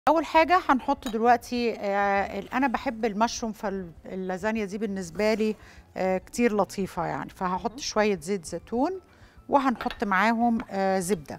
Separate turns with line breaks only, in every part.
اول حاجه هنحط دلوقتي آه، ال- انا بحب المشروم فاللازانيا دي بالنسبه لي آه، كتير لطيفه يعني فهحط شويه زيت زيتون وهنحط معاهم آه، زبده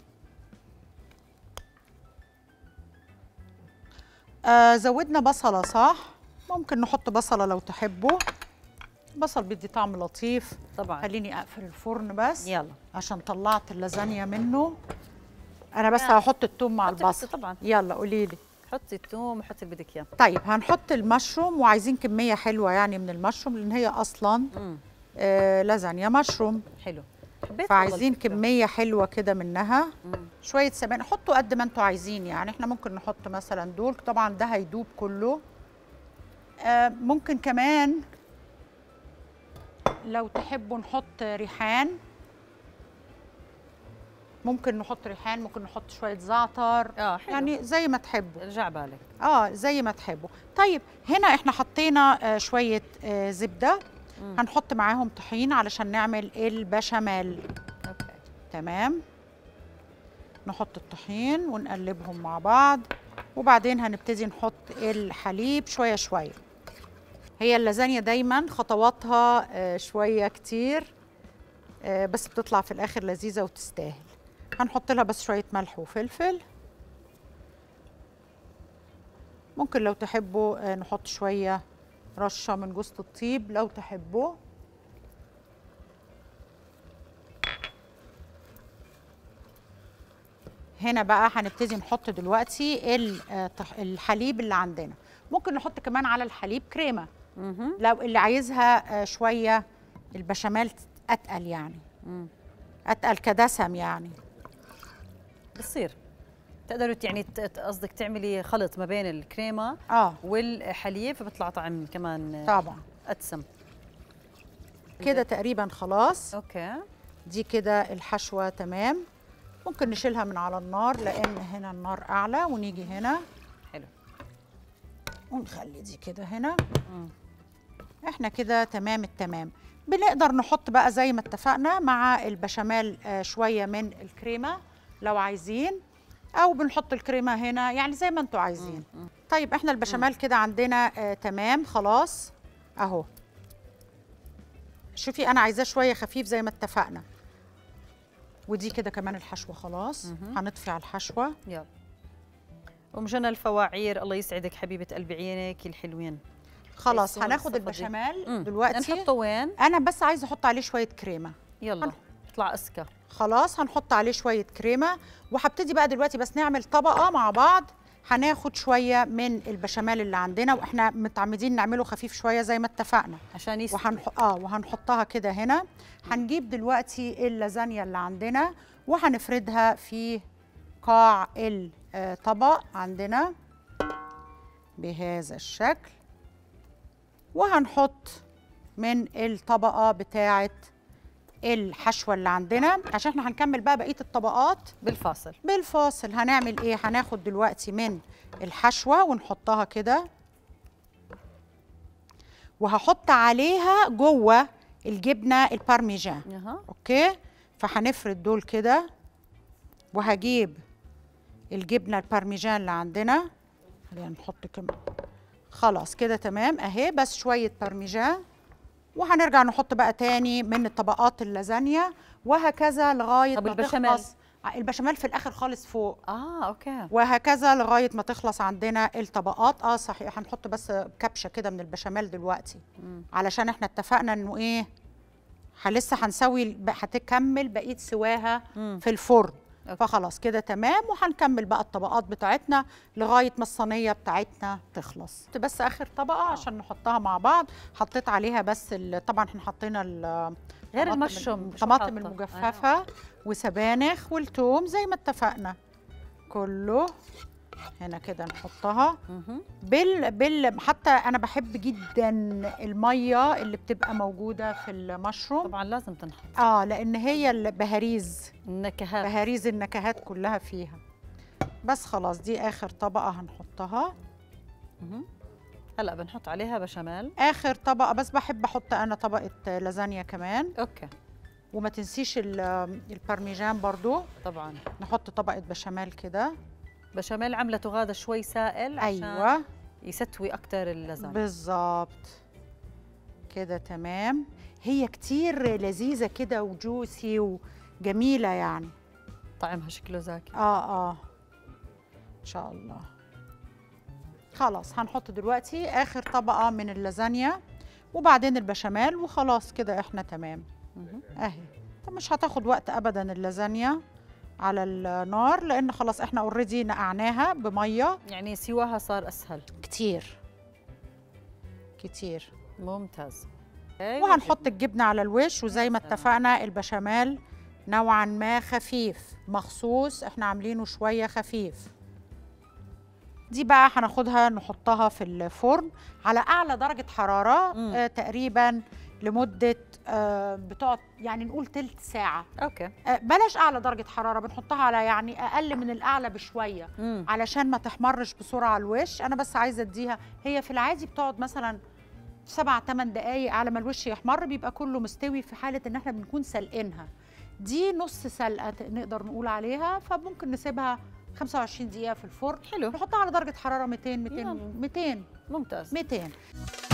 آه، زودنا بصله صح ممكن نحط بصله لو تحبوا بصل بيدي طعم لطيف
طبعا
خليني اقفل الفرن بس
يلا
عشان طلعت اللازانيا منه انا بس
يلا.
هحط التوم مع
حطي
البصل
بس طبعا
يلا قولي لي
حطي الثوم وحطي اللي بدك اياه
طيب هنحط المشروم وعايزين كميه حلوه يعني من المشروم لان هي اصلا
امم
آه لازانيا مشروم
حلو حبيت
فعايزين
والله الفكرة.
كميه حلوه كده منها
مم.
شويه سبانخ حطوا قد ما انتوا عايزين يعني احنا ممكن نحط مثلا دول طبعا ده هيدوب كله آه ممكن كمان لو تحبوا نحط ريحان ممكن نحط ريحان ممكن نحط شويه زعتر
اه حلو
يعني زي ما تحبوا
رجع بالك
اه زي ما تحبوا طيب هنا احنا حطينا آه شويه آه زبده
مم.
هنحط معاهم طحين علشان نعمل البشاميل
اوكي
تمام نحط الطحين ونقلبهم مع بعض وبعدين هنبتدي نحط الحليب شويه شويه هي اللازانيا دايما خطواتها آه شويه كتير آه بس بتطلع في الاخر لذيذه وتستاهل هنحط لها بس شويه ملح وفلفل ممكن لو تحبوا آه، نحط شويه رشه من جوز الطيب لو تحبوا هنا بقى هنبتدي نحط دلوقتي ال- آه، طح- الحليب اللي عندنا ممكن نحط كمان على الحليب كريمه
اها
لو اللي عايزها آه، شويه البشاميل اتقل يعني
مم.
اتقل كدسم يعني
بصير تقدروا يعني ت- ت- قصدك تعملي خلط ما بين الكريمه
اه
والحليب فبيطلع طعم كمان
طبعا
اتسم
كده تقريبا خلاص
اوكي
دي كده الحشوه تمام ممكن نشيلها من على النار لان هنا النار اعلى ونيجي هنا
حلو
ونخلي دي كده هنا
مم.
احنا كده تمام التمام بنقدر نحط بقى زي ما اتفقنا مع البشاميل آه، شويه من الكريمه لو عايزين او بنحط الكريمه هنا يعني زي ما انتوا عايزين
مم.
طيب احنا البشاميل كده عندنا آه تمام خلاص اهو شوفي انا عايزاه شويه خفيف زي ما اتفقنا ودي كده كمان الحشوه خلاص
مهم.
هنطفي على الحشوه
يلا ام جنى الفواعير الله يسعدك حبيبه قلب عينك الحلوين
خلاص
الصورة
هناخد
الصفة دي.
البشاميل
مم.
دلوقتي
نحطه وين
انا بس عايزه احط عليه شويه كريمه
يلا
هن-
يطلع اسكر
خلاص هنحط عليه شويه كريمه وهبتدي بقى دلوقتي بس نعمل طبقه مع بعض هناخد شويه من البشاميل اللي عندنا واحنا متعمدين نعمله خفيف شويه زي ما اتفقنا
عشان يستوي
وهنح... اه وهنحطها كده هنا هنجيب دلوقتي اللازانيا اللي عندنا وهنفردها في قاع الطبق عندنا بهذا الشكل وهنحط من الطبقه بتاعه الحشوه اللي عندنا عشان احنا هنكمل بقى بقيه الطبقات
بالفاصل
بالفاصل هنعمل ايه هناخد دلوقتي من الحشوه ونحطها كده وهحط عليها جوه الجبنه البارميجان
اها
اوكي فهنفرد دول كده وهجيب الجبنه البارميجان اللي عندنا خلينا نحط كمان خلاص كده تمام اهي بس شويه بارميجان وهنرجع نحط بقى تاني من الطبقات اللازانيا وهكذا لغايه
طب
ما
البشاميل؟
تخلص البشاميل في الاخر خالص فوق
اه اوكي
وهكذا لغايه ما تخلص عندنا الطبقات اه صحيح هنحط بس كبشه كده من البشاميل دلوقتي
مم.
علشان احنا اتفقنا انه ايه ه- لسه هنسوي الب- هتكمل بقيه سواها
مم.
في الفرن
أوكي.
فخلاص كده تمام وهنكمل بقى الطبقات بتاعتنا لغايه ما الصينيه بتاعتنا تخلص بس اخر طبقه عشان نحطها مع بعض حطيت عليها بس ال- طبعا احنا حطينا ال-
غير
طماطم-
المشروم شو
الطماطم
حاطة؟
المجففه وسبانخ والثوم زي ما اتفقنا كله هنا كده نحطها
مهم.
بال بال حتى انا بحب جدا الميه اللي بتبقى موجوده في المشروم
طبعا لازم تنحط
اه لان هي البهاريز
النكهات
بهاريز النكهات كلها فيها بس خلاص دي اخر طبقه هنحطها
مهم. هلا بنحط عليها بشاميل
اخر طبقه بس بحب احط انا طبقه لازانيا كمان
اوكي
وما تنسيش ال- البارميجان برضو
طبعا
نحط طبقه بشاميل كده
بشاميل عملته غاده شوي سائل عشان
ايوه
يستوي اكثر اللازانيا
بالظبط كده تمام هي كتير لذيذه كده وجوسي وجميله يعني
طعمها شكله زاكي
اه اه ان شاء الله خلاص هنحط دلوقتي اخر طبقه من اللازانيا وبعدين البشاميل وخلاص كده احنا تمام
مهم.
اهي طب مش هتاخد وقت ابدا اللازانيا على النار لان خلاص احنا اوريدي نقعناها بميه
يعني سواها صار اسهل
كتير كتير
ممتاز
وهنحط الجبنه على الوش وزي ما
سلام.
اتفقنا البشاميل نوعا ما خفيف مخصوص احنا عاملينه شويه خفيف دي بقى هناخدها نحطها في الفرن على اعلى درجه حراره
مم.
آه تقريبا لمده آه بتقعد يعني نقول تلت ساعه
اوكي
آه بلاش اعلى درجه حراره بنحطها على يعني اقل من الاعلى بشويه
مم.
علشان ما تحمرش بسرعه على الوش انا بس عايزه اديها هي في العادي بتقعد مثلا سبع ثمان دقايق على ما الوش يحمر بيبقى كله مستوي في حاله ان احنا بنكون سلقينها دي نص سلقه ت- نقدر نقول عليها فممكن نسيبها 25 دقيقه في الفرن
حلو
نحطها على درجه حراره 200 200
يلا.
200
ممتاز
200